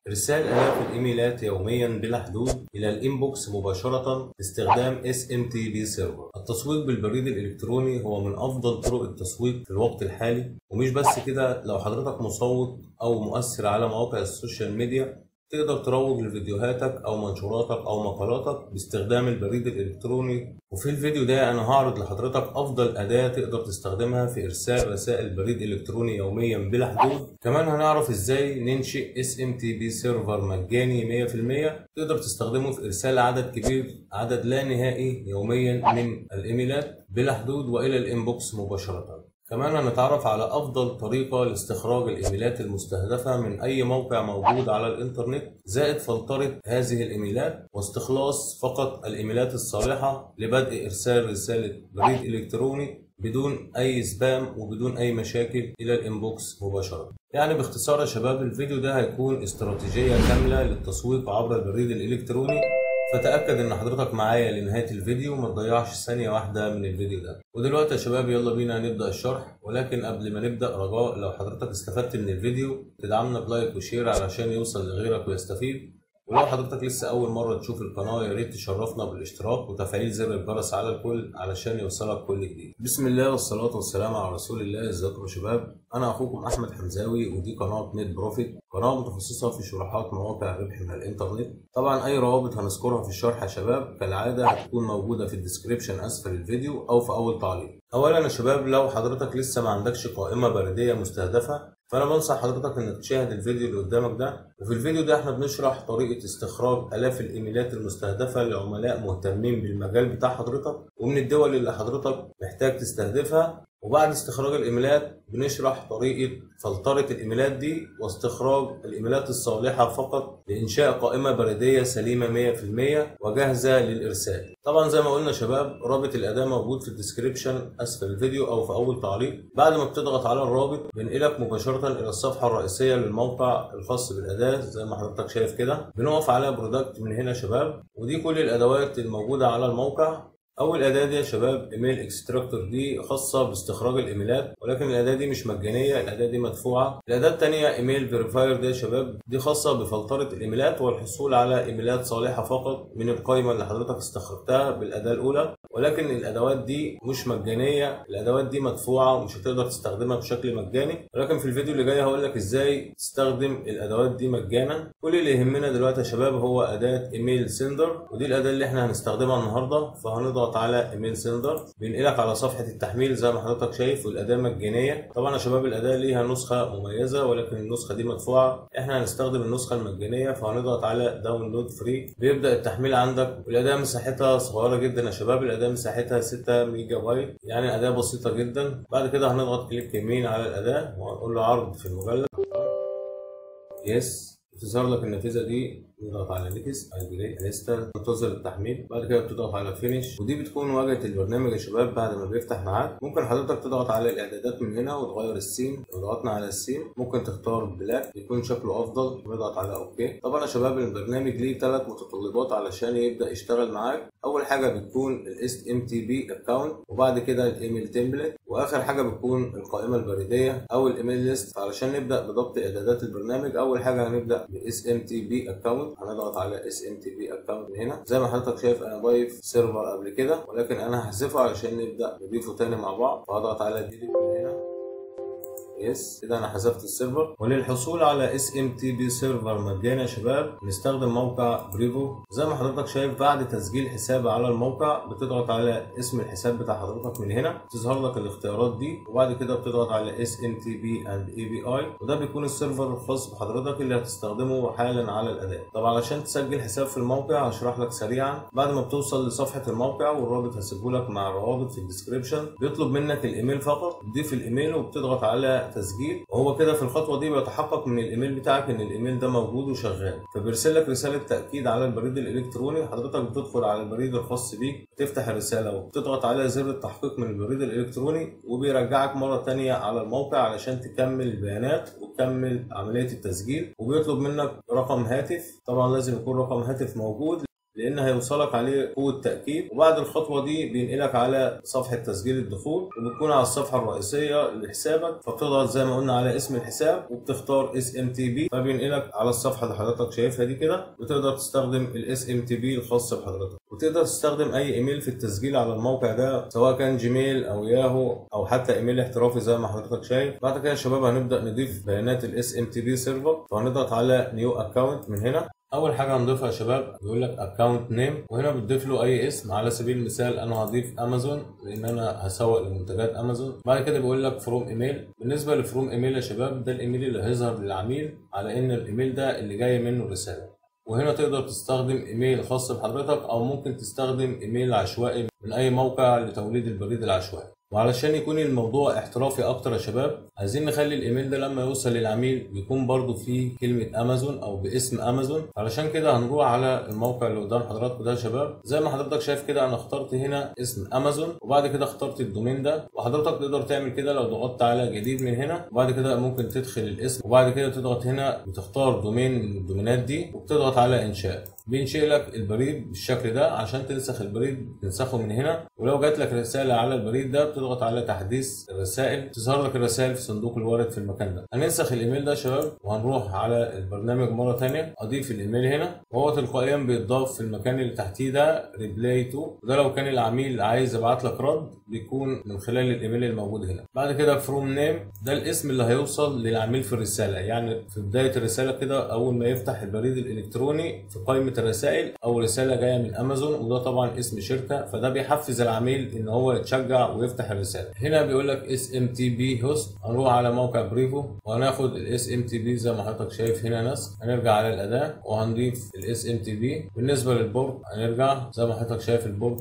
إرسال آلاف الإيميلات يوميا بلا حدود إلى الإنبوكس مباشرة باستخدام SMTP سيرفر. التسويق بالبريد الإلكتروني هو من أفضل طرق التسويق في الوقت الحالي ومش بس كده لو حضرتك مسوق أو مؤثر على مواقع السوشيال ميديا تقدر تروج لفيديوهاتك أو منشوراتك أو مقالاتك باستخدام البريد الإلكتروني وفي الفيديو ده أنا هعرض لحضرتك أفضل أداة تقدر تستخدمها في إرسال رسائل بريد إلكتروني يوميا بلا حدود كمان هنعرف إزاي ننشئ SMTP سيرفر مجاني 100% تقدر تستخدمه في إرسال عدد كبير عدد لا نهائي يوميا من الإيميلات بلا حدود وإلى الإنبوكس مباشرة كمان هنتعرف على أفضل طريقة لاستخراج الإيميلات المستهدفة من أي موقع موجود على الإنترنت زائد فلترة هذه الإيميلات واستخلاص فقط الإيميلات الصالحة لبدء إرسال رسالة بريد إلكتروني بدون أي سبام وبدون أي مشاكل إلى الإنبوكس مباشرة يعني باختصار يا شباب الفيديو ده هيكون استراتيجية كاملة للتسويق عبر البريد الإلكتروني فتأكد إن حضرتك معايا لنهاية الفيديو وما تضيعش ثانية واحدة من الفيديو ده ودلوقتي يا شباب يلا بينا نبدأ الشرح ولكن قبل ما نبدأ رجاء لو حضرتك استفدت من الفيديو تدعمنا بلايك وشير علشان يوصل لغيرك ويستفيد ولو حضرتك لسه أول مرة تشوف القناة يا ريت تشرفنا بالاشتراك وتفعيل زر الجرس على الكل علشان يوصلك كل جديد. بسم الله والصلاة والسلام على رسول الله ازيكم يا شباب؟ أنا أخوكم أحمد حمزاوي ودي قناة نت بروفيت قناة متخصصة في شروحات مواقع الربح من الإنترنت. طبعا أي روابط هنذكرها في الشرح يا شباب كالعادة هتكون موجودة في الديسكريبشن أسفل الفيديو أو في أول تعليق. أولا يا شباب لو حضرتك لسه ما عندكش قائمة بريدية مستهدفة فانا بنصح حضرتك انك تشاهد الفيديو اللي قدامك ده وفي الفيديو ده احنا بنشرح طريقه استخراج الاف الايميلات المستهدفه لعملاء مهتمين بالمجال بتاع حضرتك ومن الدول اللي حضرتك محتاج تستهدفها وبعد استخراج الايميلات بنشرح طريقه فلتره الايميلات دي واستخراج الايميلات الصالحه فقط لانشاء قائمه بريديه سليمه 100% وجاهزه للارسال طبعا زي ما قلنا شباب رابط الاداه موجود في الديسكريبشن اسفل الفيديو او في اول تعليق بعد ما بتضغط على الرابط بينقلك مباشره الى الصفحه الرئيسيه للموقع الخاص بالاداه زي ما حضرتك شايف كده بنقف على برودكت من هنا شباب ودي كل الادوات الموجوده على الموقع اول اداه دي يا شباب ايميل اكستراكتور دي خاصه باستخراج الايميلات ولكن الاداه دي مش مجانيه الاداه دي مدفوعه الاداه الثانيه ايميل فيريفاير دي يا شباب دي خاصه بفلتره الايميلات والحصول على ايميلات صالحه فقط من القائمه اللي حضرتك استخرجتها بالاداه الاولى ولكن الادوات دي مش مجانيه الادوات دي مدفوعه ومش هتقدر تستخدمها بشكل مجاني ولكن في الفيديو اللي جاي هقول لك ازاي تستخدم الادوات دي مجانا كل اللي يهمنا دلوقتي يا شباب هو اداه ايميل سندر ودي الاداه اللي احنا هنستخدمها النهارده فهنضغط تضغط على ايميل سندر بينقلك على صفحه التحميل زي ما حضرتك شايف والاداه مجانيه طبعا يا شباب الاداه ليها نسخه مميزه ولكن النسخه دي مدفوعه احنا هنستخدم النسخه المجانيه فهنضغط على داونلود فري بيبدا التحميل عندك والاداه مساحتها صغيره جدا يا شباب الاداه مساحتها 6 ميجا بايت يعني اداه بسيطه جدا بعد كده هنضغط كليك يمين على الاداه وهنقول له عرض في المجلد يس تظهر لك النافذه دي تضغط على نيكس اجري انستا تنتظر التحميل بعد كده بتضغط على فينيش ودي بتكون واجهه البرنامج يا شباب بعد ما بيفتح معاك ممكن حضرتك تضغط على الاعدادات من هنا وتغير السين لو ضغطنا على السين ممكن تختار بلاك يكون شكله افضل نضغط على اوكي طبعا يا شباب البرنامج ليه ثلاث متطلبات علشان يبدا يشتغل معاك اول حاجه بتكون الاس ام تي بي اكونت وبعد كده الايميل تمبلت واخر حاجه بتكون القائمه البريديه او الايميل ليست فعلشان نبدا بضبط اعدادات البرنامج اول حاجه هنبدا باس ام تي بي اكونت هنضغط على اس ام تي بي اكونت من هنا زي ما حضرتك شايف انا ضايف سيرفر قبل كده ولكن انا هحذفه علشان نبدا نضيفه تاني مع بعض فهضغط على ديليت من هنا يس كده انا حذفت السيرفر وللحصول على اس ام تي بي سيرفر مجاني يا شباب نستخدم موقع بريفو زي ما حضرتك شايف بعد تسجيل حساب على الموقع بتضغط على اسم الحساب بتاع حضرتك من هنا تظهر لك الاختيارات دي وبعد كده بتضغط على اس ام تي بي اند اي بي اي وده بيكون السيرفر الخاص بحضرتك اللي هتستخدمه حالا على الاداه طب علشان تسجل حساب في الموقع هشرح لك سريعا بعد ما بتوصل لصفحه الموقع والرابط هسيبه لك مع الروابط في الديسكربشن بيطلب منك الايميل فقط تضيف الايميل وبتضغط على تسجيل وهو كده في الخطوه دي بيتحقق من الايميل بتاعك ان الايميل ده موجود وشغال فبيرسل لك رساله تاكيد على البريد الالكتروني حضرتك بتدخل على البريد الخاص بيك تفتح الرساله وبتضغط على زر التحقيق من البريد الالكتروني وبيرجعك مره ثانيه على الموقع علشان تكمل البيانات وتكمل عمليه التسجيل وبيطلب منك رقم هاتف طبعا لازم يكون رقم هاتف موجود لان هيوصلك عليه قوه تاكيد وبعد الخطوه دي بينقلك على صفحه تسجيل الدخول وبتكون على الصفحه الرئيسيه لحسابك فبتضغط زي ما قلنا على اسم الحساب وبتختار اس ام تي بي فبينقلك على الصفحه اللي حضرتك شايفها دي كده وتقدر تستخدم الاس ام تي بي الخاص بحضرتك وتقدر تستخدم اي ايميل في التسجيل على الموقع ده سواء كان جيميل او ياهو او حتى ايميل احترافي زي ما حضرتك شايف بعد كده يا شباب هنبدا نضيف بيانات الاس ام تي بي سيرفر فهنضغط على نيو اكونت من هنا اول حاجه هنضيفها يا شباب بيقول لك اكونت نيم وهنا بتضيف له اي اسم على سبيل المثال انا هضيف امازون لان انا هسوق لمنتجات امازون بعد كده بيقول لك فروم ايميل بالنسبه لفروم ايميل يا شباب ده الايميل اللي هيظهر للعميل على ان الايميل ده اللي جاي منه الرساله وهنا تقدر تستخدم ايميل خاص بحضرتك او ممكن تستخدم ايميل عشوائي من اي موقع لتوليد البريد العشوائي وعلشان يكون الموضوع احترافي اكتر يا شباب عايزين نخلي الايميل ده لما يوصل للعميل يكون برضو فيه كلمه امازون او باسم امازون علشان كده هنروح على الموقع اللي قدام حضراتكم ده يا شباب زي ما حضرتك شايف كده انا اخترت هنا اسم امازون وبعد كده اخترت الدومين ده وحضرتك تقدر تعمل كده لو ضغطت على جديد من هنا وبعد كده ممكن تدخل الاسم وبعد كده تضغط هنا بتختار دومين من الدومينات دي وبتضغط على انشاء بينشئ لك البريد بالشكل ده عشان تنسخ البريد تنسخه من هنا ولو جات لك رساله على البريد ده بتضغط على تحديث الرسائل تظهر لك الرسائل في صندوق الورد في المكان ده هننسخ الايميل ده يا شباب وهنروح على البرنامج مره ثانيه اضيف الايميل هنا وهو تلقائيا بيتضاف في المكان اللي تحتيه ده ريبلاي تو وده لو كان العميل عايز يبعت لك رد بيكون من خلال الايميل الموجود هنا بعد كده فروم نيم ده الاسم اللي هيوصل للعميل في الرساله يعني في بدايه الرساله كده اول ما يفتح البريد الالكتروني في قائمه الرسائل او رساله جايه من امازون وده طبعا اسم شركه فده بيحفز العميل ان هو يتشجع ويفتح الرساله هنا بيقول لك اس ام تي بي هوست هنروح على موقع بريفو وهناخد الاس ام تي بي زي ما حضرتك شايف هنا نسخ هنرجع على الاداه وهنضيف الاس ام تي بي بالنسبه للبورد هنرجع زي ما حضرتك شايف البورد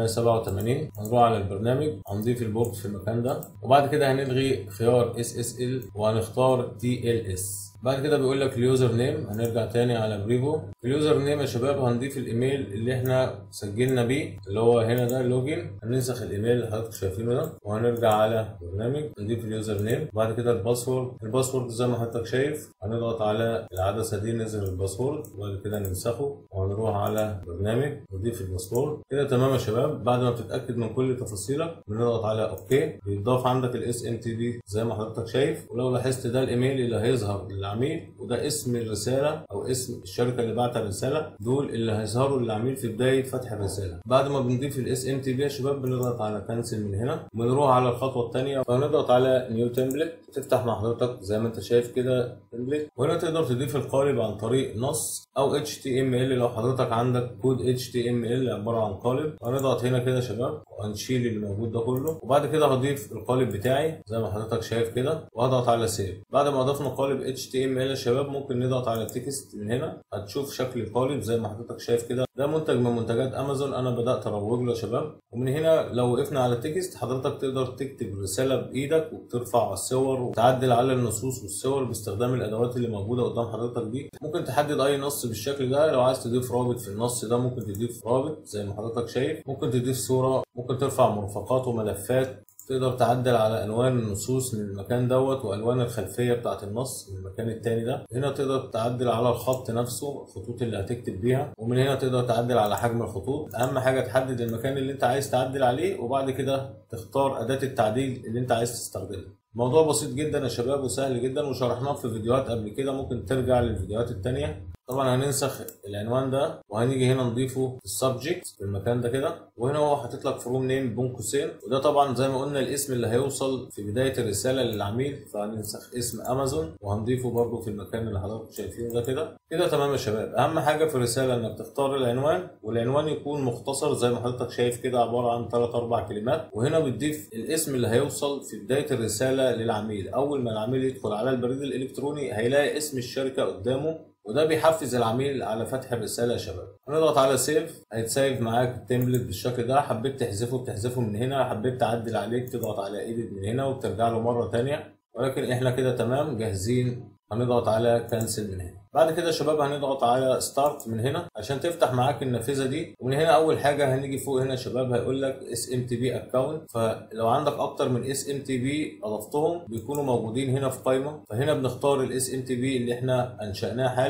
587 هنروح على البرنامج هنضيف البورد في المكان ده وبعد كده هنلغي خيار اس اس ال وهنختار تي ال اس بعد كده بيقول لك اليوزر نيم هنرجع تاني على بريفو اليوزر نيم يا شباب هنضيف الايميل اللي احنا سجلنا بيه اللي هو هنا ده اللوجن هننسخ الايميل اللي حضرتك شايفينه ده وهنرجع على برنامج نضيف اليوزر نيم بعد كده الباسورد الباسورد زي ما حضرتك شايف هنضغط على العدسه دي ننزل الباسورد وبعد كده ننسخه وهنروح على برنامج نضيف الباسورد كده تمام يا شباب بعد ما بتتاكد من كل تفاصيلك بنضغط على اوكي بيتضاف عندك الاس ام تي بي زي ما حضرتك شايف ولو لاحظت ده الايميل اللي هيظهر للعميل وده اسم الرساله او اسم الشركه اللي بعت الرساله دول اللي هيظهروا للعميل في بدايه فتح الرساله بعد ما بنضيف الاس ام تي بي يا شباب بنضغط على كانسل من هنا بنروح على الخطوه الثانيه فنضغط على نيو تمبلت تفتح مع حضرتك زي ما انت شايف كده تمبلت وهنا تقدر تضيف القالب عن طريق نص او اتش تي ام ال لو حضرتك عندك كود اتش تي ام ال عباره عن قالب هنضغط هنا كده يا شباب وهنشيل اللي موجود ده كله وبعد كده هضيف القالب بتاعي زي ما حضرتك شايف كده وهضغط على سيف بعد ما اضفنا قالب اتش تي ام ال يا شباب ممكن نضغط على التكست من هنا هتشوف شكل القالب زي ما حضرتك شايف كده ده منتج من منتجات امازون انا بدات اروج له يا شباب ومن هنا لو وقفنا على التكست حضرتك تقدر تكتب رساله بايدك وترفع الصور وتعدل على النصوص والصور باستخدام الادوات اللي موجوده قدام حضرتك دي ممكن تحدد اي نص بالشكل ده لو عايز تضيف رابط في النص ده ممكن تضيف رابط زي ما حضرتك شايف ممكن تضيف صوره ممكن ترفع مرفقات وملفات تقدر تعدل على الوان النصوص من المكان دوت والوان الخلفيه بتاعه النص من المكان التاني ده هنا تقدر تعدل على الخط نفسه الخطوط اللي هتكتب بيها ومن هنا تقدر تعدل على حجم الخطوط اهم حاجه تحدد المكان اللي انت عايز تعدل عليه وبعد كده تختار اداه التعديل اللي انت عايز تستخدمها موضوع بسيط جدا يا شباب وسهل جدا وشرحناه في فيديوهات قبل كده ممكن ترجع للفيديوهات التانية طبعا هننسخ العنوان ده وهنيجي هنا نضيفه في السبجكت في المكان ده كده وهنا هو حاطط لك فروم نيم بين قوسين وده طبعا زي ما قلنا الاسم اللي هيوصل في بدايه الرساله للعميل فهننسخ اسم امازون وهنضيفه برده في المكان اللي حضراتكم شايفينه ده كده كده تمام يا شباب اهم حاجه في الرساله انك تختار العنوان والعنوان يكون مختصر زي ما حضرتك شايف كده عباره عن 3 4 كلمات وهنا بتضيف الاسم اللي هيوصل في بدايه الرساله للعميل اول ما العميل يدخل على البريد الالكتروني هيلاقي اسم الشركه قدامه وده بيحفز العميل على فتح الرساله يا شباب هنضغط على سيف هيتسيف معاك التمبلت بالشكل ده حبيت تحذفه بتحذفه من هنا حبيت تعدل عليه تضغط على ايديت من هنا وبترجع له مره ثانيه ولكن احنا كده تمام جاهزين هنضغط على كانسل من هنا بعد كده يا شباب هنضغط على ستارت من هنا عشان تفتح معاك النافذه دي ومن هنا اول حاجه هنيجي فوق هنا يا شباب هيقول لك اس ام تي بي اكونت فلو عندك اكتر من اس ام تي بي اضفتهم بيكونوا موجودين هنا في قائمه فهنا بنختار الاس ام تي بي اللي احنا انشاناه حالا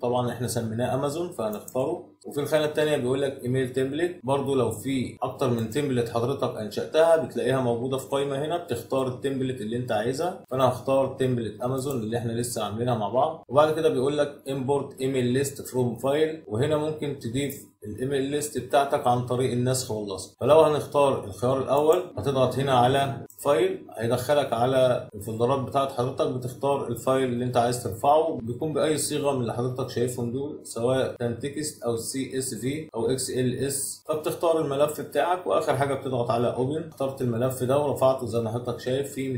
طبعا احنا سميناه امازون فهنختاره وفي الخانه الثانيه بيقول لك ايميل تمبلت برضو لو في اكتر من تمبلت حضرتك انشاتها بتلاقيها موجوده في قائمه هنا بتختار التمبلت اللي انت عايزها فانا هختار تمبلت امازون اللي احنا لسه عاملينها مع بعض وبعد كده بيقول لك امبورت ايميل ليست فروم فايل وهنا ممكن تضيف الايميل ليست بتاعتك عن طريق النسخ واللصق فلو هنختار الخيار الاول هتضغط هنا على فايل هيدخلك على الفولدرات بتاعت حضرتك بتختار الفايل اللي انت عايز ترفعه بيكون باي صيغه من اللي حضرتك شايفهم دول سواء كان تكست او سي اس في او اكس ال اس فبتختار الملف بتاعك واخر حاجه بتضغط على اوبن اخترت الملف ده ورفعته زي ما حضرتك شايف فيه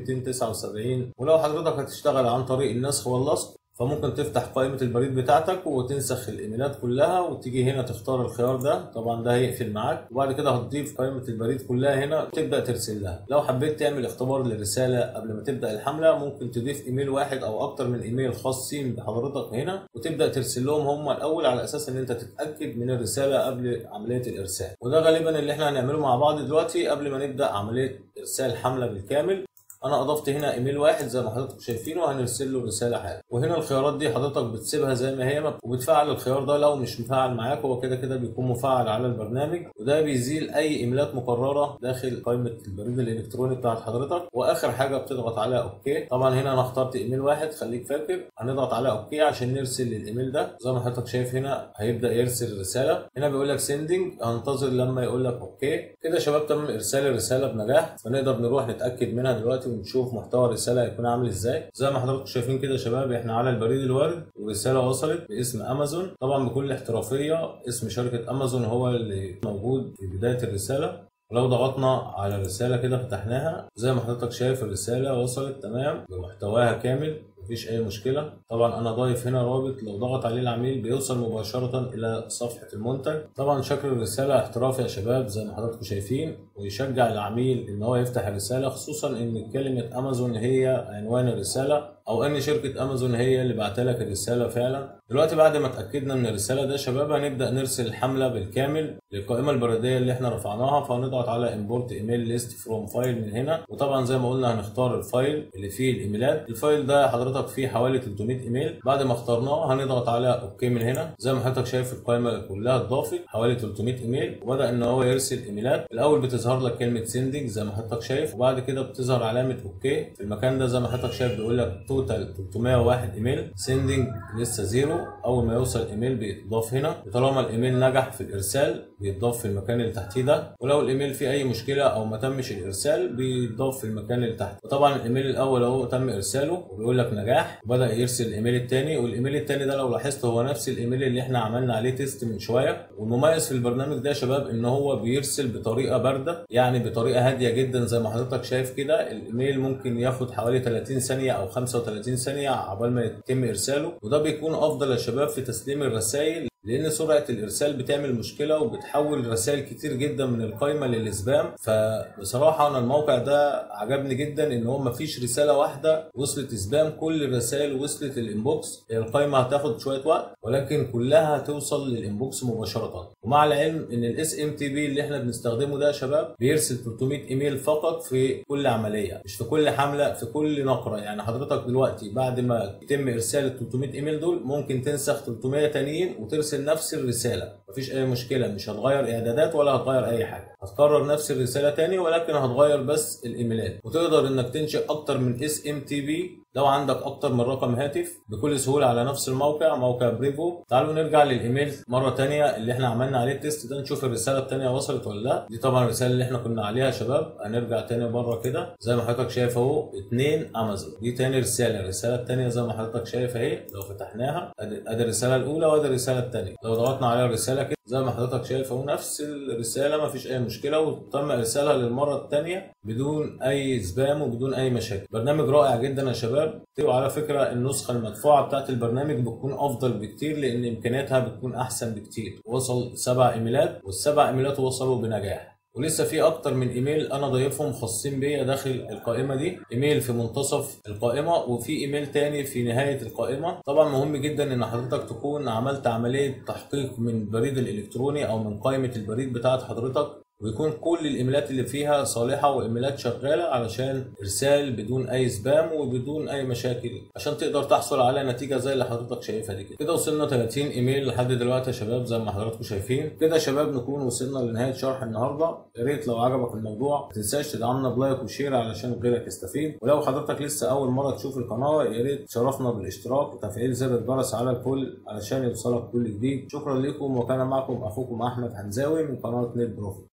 279 ولو حضرتك هتشتغل عن طريق النسخ واللصق فممكن تفتح قائمة البريد بتاعتك وتنسخ الإيميلات كلها وتيجي هنا تختار الخيار ده طبعا ده هيقفل معاك وبعد كده هتضيف قائمة البريد كلها هنا وتبدأ ترسل لها لو حبيت تعمل اختبار للرسالة قبل ما تبدأ الحملة ممكن تضيف إيميل واحد أو أكتر من إيميل خاصين بحضرتك هنا وتبدأ ترسل لهم هم الأول على أساس إن أنت تتأكد من الرسالة قبل عملية الإرسال وده غالبا اللي احنا هنعمله مع بعض دلوقتي قبل ما نبدأ عملية إرسال حملة بالكامل انا اضفت هنا ايميل واحد زي ما حضرتك شايفينه وهنرسل له رساله حالا وهنا الخيارات دي حضرتك بتسيبها زي ما هي وبتفعل الخيار ده لو مش مفعل معاك هو كده كده بيكون مفعل على البرنامج وده بيزيل اي ايميلات مكرره داخل قائمه البريد الالكتروني بتاعت حضرتك واخر حاجه بتضغط على اوكي طبعا هنا انا اخترت ايميل واحد خليك فاكر هنضغط على اوكي عشان نرسل للايميل ده زي ما حضرتك شايف هنا هيبدا يرسل الرساله هنا بيقول لك سيندنج هنتظر لما يقول لك اوكي كده يا شباب تم ارسال الرساله بنجاح فنقدر نروح نتاكد منها دلوقتي ونشوف محتوى الرساله هيكون عامل ازاي زي ما حضراتكم شايفين كده يا شباب احنا على البريد الوارد والرساله وصلت باسم امازون طبعا بكل احترافيه اسم شركه امازون هو اللي موجود في بدايه الرساله ولو ضغطنا على الرساله كده فتحناها زي ما حضرتك شايف الرساله وصلت تمام بمحتواها كامل مفيش اي مشكله طبعا انا ضايف هنا رابط لو ضغط عليه العميل بيوصل مباشره الى صفحه المنتج طبعا شكل الرساله احترافي يا شباب زي ما حضراتكم شايفين ويشجع العميل ان هو يفتح الرساله خصوصا ان كلمه امازون هي عنوان الرساله او ان شركه امازون هي اللي بعت لك الرساله فعلا دلوقتي بعد ما اتاكدنا من الرساله ده يا شباب هنبدا نرسل الحمله بالكامل للقائمه البريديه اللي احنا رفعناها فهنضغط على امبورت ايميل ليست فروم فايل من هنا وطبعا زي ما قلنا هنختار الفايل اللي فيه الايميلات الفايل ده حضرتك فيه حوالي 300 ايميل بعد ما اخترناه هنضغط على اوكي من هنا زي ما حضرتك شايف القائمه كلها اتضافت حوالي 300 ايميل وبدا ان هو يرسل ايميلات الاول بتظهر لك كلمه سيندنج زي ما حضرتك شايف وبعد كده بتظهر علامه اوكي في المكان ده زي ما حضرتك شايف بيقول لك توتال 301 ايميل سيندنج لسه زيرو اول ما يوصل ايميل بيتضاف هنا وطالما الايميل نجح في الارسال بيتضاف في المكان اللي تحتيه ده ولو الايميل فيه اي مشكله او ما تمش الارسال بيتضاف في المكان اللي تحت وطبعا الايميل الاول اهو تم ارساله وبيقول لك نجاح وبدا يرسل الايميل الثاني والايميل الثاني ده لو لاحظت هو نفس الايميل اللي احنا عملنا عليه تيست من شويه والمميز في البرنامج ده يا شباب ان هو بيرسل بطريقه بارده يعني بطريقه هاديه جدا زي ما حضرتك شايف كده الايميل ممكن ياخد حوالي 30 ثانيه او 35 ثانيه عقبال ما يتم ارساله وده بيكون افضل يا شباب في تسليم الرسائل لان سرعه الارسال بتعمل مشكله وبتحول رسائل كتير جدا من القائمه للسبام فبصراحه انا الموقع ده عجبني جدا ان هو مفيش رساله واحده وصلت سبام كل الرسائل وصلت للانبوكس القائمه هتاخد شويه وقت ولكن كلها هتوصل للانبوكس مباشره ومع العلم ان الاس ام تي بي اللي احنا بنستخدمه ده يا شباب بيرسل 300 ايميل فقط في كل عمليه مش في كل حمله في كل نقره يعني حضرتك دلوقتي بعد ما يتم ارسال ال 300 ايميل دول ممكن تنسخ 300 تانيين وترسل ترسل نفس الرسالة مفيش أي مشكلة مش هتغير إعدادات ولا هتغير أي حاجة هتكرر نفس الرسالة تاني ولكن هتغير بس الإيميلات وتقدر إنك تنشئ أكتر من اس ام تي بي لو عندك اكتر من رقم هاتف بكل سهوله على نفس الموقع موقع بريفو تعالوا نرجع للايميل مره تانية اللي احنا عملنا عليه التيست ده نشوف الرساله التانية وصلت ولا لا دي طبعا الرساله اللي احنا كنا عليها يا شباب هنرجع تاني بره كده زي ما حضرتك شايف اهو اتنين امازون دي تاني رساله الرساله التانية زي ما حضرتك شايف اهي لو فتحناها ادي الرساله الاولى وادي الرساله التانية لو ضغطنا عليها الرساله كده زي ما حضرتك شايف اهو نفس الرساله مفيش اي مشكله وتم ارسالها للمره الثانيه بدون اي سبام وبدون اي مشاكل برنامج رائع جدا يا شباب وعلى فكره النسخه المدفوعه بتاعت البرنامج بتكون افضل بكتير لان امكانياتها بتكون احسن بكتير وصل سبع ايميلات والسبع ايميلات وصلوا بنجاح ولسه في اكتر من ايميل انا ضايفهم خاصين بيا داخل القائمه دي ايميل في منتصف القائمه وفي ايميل تاني في نهايه القائمه طبعا مهم جدا ان حضرتك تكون عملت عمليه تحقيق من البريد الالكتروني او من قائمه البريد بتاعت حضرتك ويكون كل الايميلات اللي فيها صالحه وايميلات شغاله علشان ارسال بدون اي سبام وبدون اي مشاكل عشان تقدر تحصل على نتيجه زي اللي حضرتك شايفها دي كده كده وصلنا 30 ايميل لحد دلوقتي يا شباب زي ما حضراتكم شايفين كده يا شباب نكون وصلنا لنهايه شرح النهارده يا ريت لو عجبك الموضوع ما تنساش تدعمنا بلايك وشير علشان غيرك يستفيد ولو حضرتك لسه اول مره تشوف القناه يا ريت تشرفنا بالاشتراك وتفعيل زر الجرس على الكل علشان يوصلك كل جديد شكرا لكم وكان معكم اخوكم احمد حمزاوي من قناه نت بروفيت